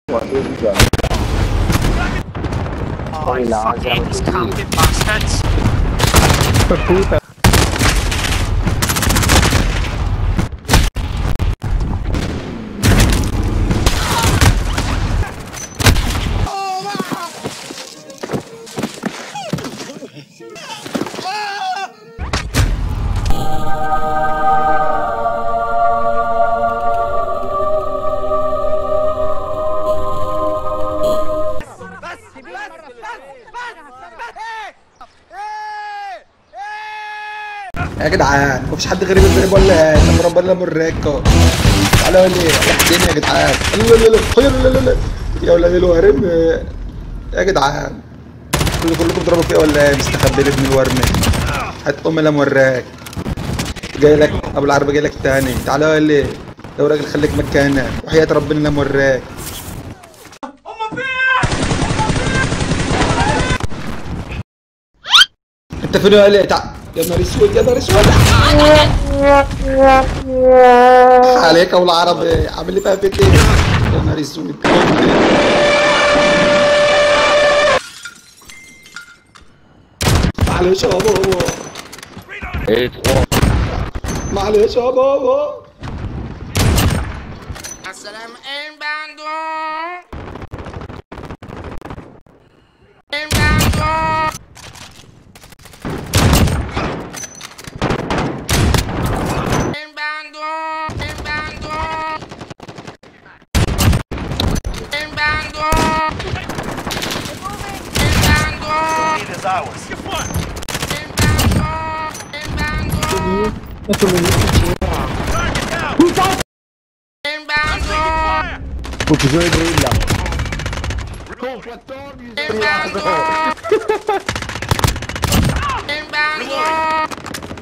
Oh, I fucking these counted bastards. Puta. يا جدعان مفيش حد غريب الضرب ولا ايه طب ربنا مريكو تعالوا لي وحدين يا جدعان لا لا لا خير لا لا لا يا ولاد الورم يا جدعان كل كلكم بتضربوا فيا ولا ايه مستخبي لي ابن الورم هتقوم انا موراك جاي لك ابو العربي جاي لك تاني تعالوا لي لو راجل خليك مكانك وحياة ربنا انا موراك انت فين يا ولي تع... يا نهار اسود يا نهار اسود عليك ابو العربي عامل لي فيها فيك ايه يا نهار اسود معلش يا بابا معلش يا بابا السلام in Bandung. In Bandung. In Bandung. In Bandung. In Bandung. In Bandung. It is ours. Get one. In Bandung. In Bandung. Target down. In Bandung. Putz, o jogo brilha. In Bandung. In Bandung.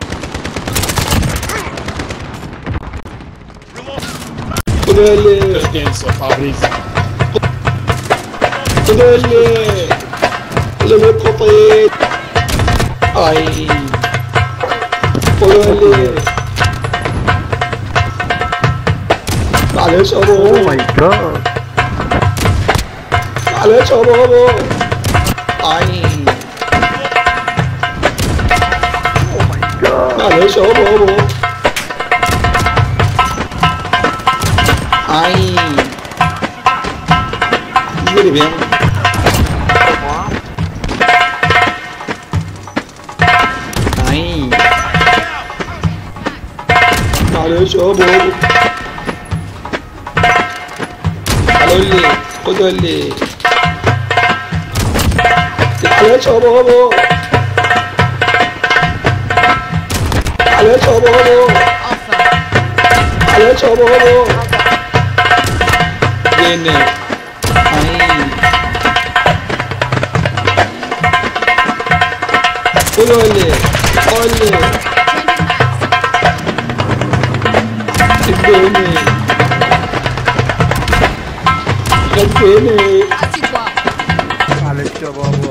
خد اللي خد اللي اللي بالقطيط اي خد اللي معلش يا بابا ماي جاد معلش يا بابا اي معلش يا بابا اي يجري بيعمل اي معلش يا بابا قالوا لي خدوا لي معلش يا بابا معلش يا بابا معلش يا بابا جنن اي قولوا لي قول لي ادوني غديني معلش يا بابا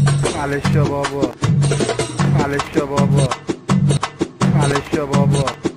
معلش يا بابا معلش يا بابا معلش يا بابا